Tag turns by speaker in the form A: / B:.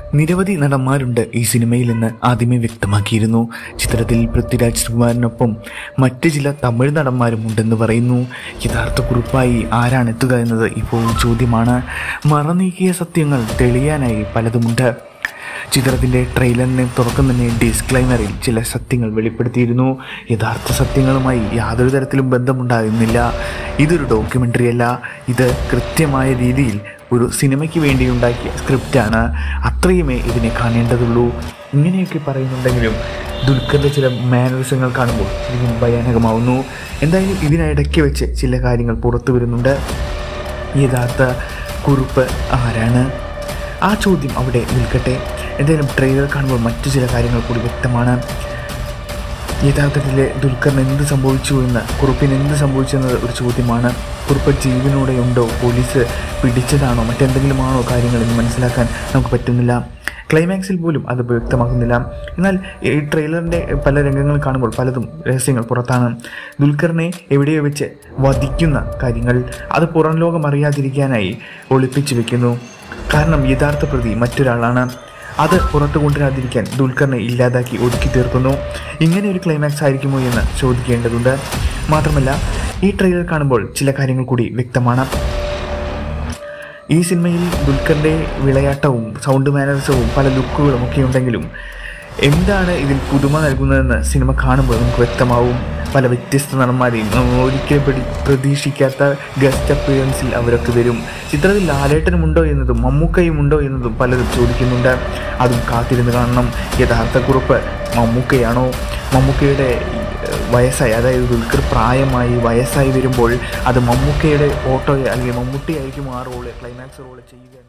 A: നിരവധി നടന്മാരുണ്ട് ഈ സിനിമയിൽ എന്ന് ആദ്യമേ വ്യക്തമാക്കിയിരുന്നു ചിത്രത്തിൽ പൃഥ്വിരാജ് കുമാറിനൊപ്പം മറ്റ് ചില തമിഴ് നടന്മാരും ഉണ്ടെന്ന് പറയുന്നു യഥാർത്ഥ കുറിപ്പായി ആരാണ് എത്തുക എന്നത് ഇപ്പോൾ ചോദ്യമാണ് മറനീക്കിയ സത്യങ്ങൾ തെളിയാനായി പലതുമുണ്ട് ചിത്രത്തിൻ്റെ ട്രെയിലറിനെ തുറക്കം തന്നെ ഡിസ്ക്ലൈമറിൽ ചില സത്യങ്ങൾ വെളിപ്പെടുത്തിയിരുന്നു യഥാർത്ഥ സത്യങ്ങളുമായി യാതൊരു തരത്തിലും ബന്ധമുണ്ടാകുന്നില്ല ഇതൊരു ഡോക്യുമെൻ്ററി അല്ല ഇത് കൃത്യമായ രീതിയിൽ ഒരു സിനിമയ്ക്ക് വേണ്ടി ഉണ്ടാക്കിയ സ്ക്രിപ്റ്റാണ് അത്രയുമേ ഇതിനെ കാണേണ്ടതുള്ളൂ ഇങ്ങനെയൊക്കെ പറയുന്നുണ്ടെങ്കിലും ദുൽഖറിൻ്റെ ചില മാനറിസങ്ങൾ കാണുമ്പോൾ ഇതിനും ഭയാനകമാവുന്നു എന്തായാലും ഇതിനിടയ്ക്ക് വെച്ച് ചില കാര്യങ്ങൾ പുറത്തു വരുന്നുണ്ട് യഥാർത്ഥ കുറിപ്പ് ആരാണ് ആ ചോദ്യം അവിടെ നിൽക്കട്ടെ എന്തായാലും ട്രെയിലർ കാണുമ്പോൾ മറ്റു ചില കാര്യങ്ങൾ കൂടി വ്യക്തമാണ് യഥാർത്ഥത്തിൽ ദുൽഖറിന് എന്ത് സംഭവിച്ചു എന്ന് കുറുപ്പിന് എന്ത് സംഭവിച്ചു എന്നത് ഒരു ചോദ്യമാണ് കുറുപ്പ് ജീവനോടെ ഉണ്ടോ പോലീസ് പിടിച്ചതാണോ മറ്റെന്തെങ്കിലുമാണോ കാര്യങ്ങൾ എന്ന് മനസ്സിലാക്കാൻ നമുക്ക് പറ്റുന്നില്ല ക്ലൈമാക്സിൽ പോലും അത് വ്യക്തമാക്കുന്നില്ല എന്നാൽ ഈ ട്രെയിലറിൻ്റെ പല രംഗങ്ങൾ കാണുമ്പോൾ പലതും രഹസ്യങ്ങൾ പുറത്താണ് ദുൽഖറിനെ എവിടെയോ വെച്ച് വധിക്കുന്ന കാര്യങ്ങൾ അത് പുറം ലോകം അറിയാതിരിക്കാനായി ഒളിപ്പിച്ചു വെക്കുന്നു കാരണം യഥാർത്ഥ പ്രതി മറ്റൊരാളാണ് അത് പുറത്തു കൊണ്ടുവരാതിരിക്കാൻ ദുൽഖറിനെ ഇല്ലാതാക്കി ഒതുക്കി തീർക്കുന്നു ഇങ്ങനെ ഒരു ക്ലൈമാക്സ് ആയിരിക്കുമോ എന്ന് ചോദിക്കേണ്ടതുണ്ട് മാത്രമല്ല ഈ ട്രെയിലർ കാണുമ്പോൾ ചില കാര്യങ്ങൾ കൂടി വ്യക്തമാണ് ഈ സിനിമയിൽ ദുൽഖറിൻ്റെ വിളയാട്ടവും സൗണ്ട് മാനറിസവും പല ലുക്കുകളും ഒക്കെ ഉണ്ടെങ്കിലും എന്താണ് ഇതിൽ പുതുമ നൽകുന്നതെന്ന് സിനിമ കാണുമ്പോൾ നമുക്ക് വ്യക്തമാവും പല വ്യത്യസ്ത നടന്മാരെയും നമ്മൾ ഒരിക്കലും പ്രതി പ്രതീക്ഷിക്കാത്ത ഗസ്റ്റ് അപ്പിയറൻസിൽ അവരൊക്കെ വരും ചിത്രത്തിൽ ലാലേട്ടനുമുണ്ടോ എന്നതും മമ്മൂക്കയും ഉണ്ടോ എന്നതും പലരും ചോദിക്കുന്നുണ്ട് അതും കാത്തിരുന്ന് കാണണം യഥാർത്ഥ കുറിപ്പ് മമ്മൂക്കയാണോ മമ്മൂക്കയുടെ വയസ്സായി അതായത് ദുൽഖർ പ്രായമായി വയസ്സായി വരുമ്പോൾ അത് മമ്മൂക്കയുടെ ഓട്ടോ അല്ലെങ്കിൽ മമ്മൂട്ടി ആയിരിക്കും ആ റോള് ക്ലൈമാക്സ് റോള് ചെയ്യുക